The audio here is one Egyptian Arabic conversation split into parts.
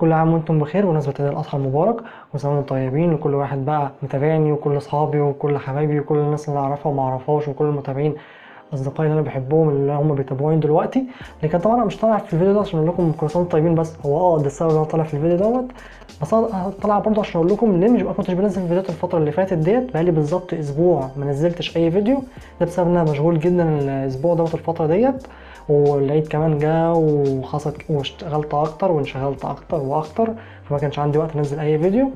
كل عام وانتم بخير بمناسبة عيد الأضحى المبارك وسنة وانتم طيبين وكل واحد بقى متابعني وكل أصحابي وكل حبايبي وكل الناس اللي أعرفها وما أعرفهاش وكل المتابعين أصدقائي اللي أنا بحبهم اللي هم بيتابعوني دلوقتي لكن طبعا أنا مش طالع في الفيديو ده عشان أقول لكم كل سنة وانتم طيبين بس هو اه ده السبب اللي أنا طالع في الفيديو دوت بس أنا طالع برضه عشان أقول لكم ليه مش ما كنتش بنزل فيديوهات الفترة اللي فاتت ديت بقالي بالظبط أسبوع ما نزلتش أي فيديو ده بسبب إن أنا مشغول جدا الأسبوع دوت الفترة ديت والعيد كمان جه وحصلت واشتغلت اكتر وانشغلت اكتر واكتر فما كانش عندي وقت انزل اي فيديو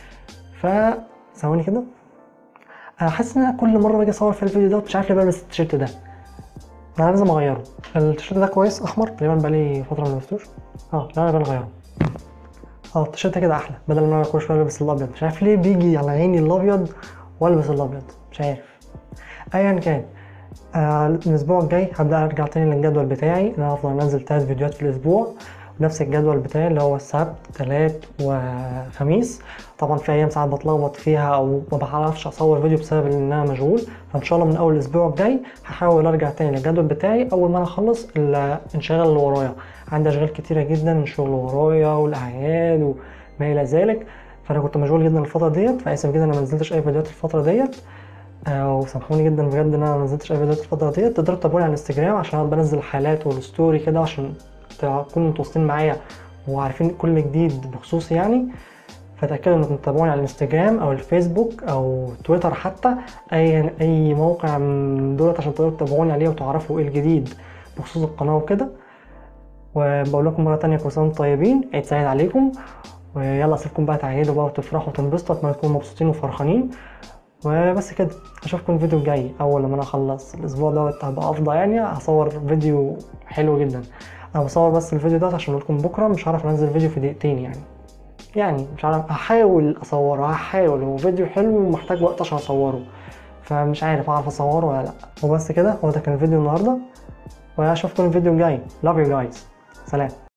ف ثواني كده انا حاسس ان انا كل مره باجي اصور في الفيديو ده مش عارف ليه بلبس التيشيرت ده انا لازم اغيره التيشيرت ده كويس احمر تقريبا بقالي فتره ما لبستوش اه لا انا بقى اغيره اه التيشيرت ده كده احلى بدل ما انا كل شويه البس الابيض مش عارف ليه بيجي على عيني الابيض والبس الابيض مش عارف ايا كان آه الاسبوع الجاي هبدا ارجع تاني للجدول بتاعي انا هفضل انزل تلات فيديوهات في الاسبوع نفس الجدول بتاعي اللي هو السبت تلات وخميس طبعا في ايام ساعات بتلخبط فيها او ما بعرفش اصور فيديو بسبب ان انا مشغول فان شاء الله من اول الاسبوع الجاي هحاول ارجع تاني للجدول بتاعي اول ما انا اخلص الانشغال اللي ورايا عندي اشغال كتيره جدا الشغل ورايا والاعياد وما الى ذلك فانا كنت مشغول جدا الفتره ديت فاسف جدا انا ما نزلتش اي فيديوهات الفتره ديت آه وسامحوني جدا بجد ان انا ما نزلتش اي فيديوهات الفتره ديت تقدروا تتابعوني على الانستجرام عشان انا بنزل حالات والستوري كده عشان تكونوا متواصلين معايا وعارفين كل جديد بخصوصي يعني فتاكدوا انكم تتابعوني على الانستجرام او الفيسبوك او تويتر حتى اي اي موقع من دولت عشان تقدروا تتابعوني عليه وتعرفوا ايه الجديد بخصوص القناه وكده وبقول لكم مره تانية كل سنه وانتم طيبين عيد سعيد عليكم ويلا اسيبكم بقى تعيدوا بقى وتفرحوا وتنبسطوا اتمنى تكونوا مبسوطين وفرحانين وبس كده اشوفكم الفيديو الجاي اول لما انا اخلص الاسبوع دوت هبقى افضى يعني هصور فيديو حلو جدا انا بصور بس الفيديو دوت عشان لكم بكره مش هعرف انزل فيديو في دقيقتين يعني يعني مش عارف هحاول اصوره هحاول هو فيديو حلو ومحتاج وقت عشان اصوره فمش عارف اعرف اصوره ولا لا وبس كده هو ده كان الفيديو النهارده واشوفكم الفيديو الجاي love you guys سلام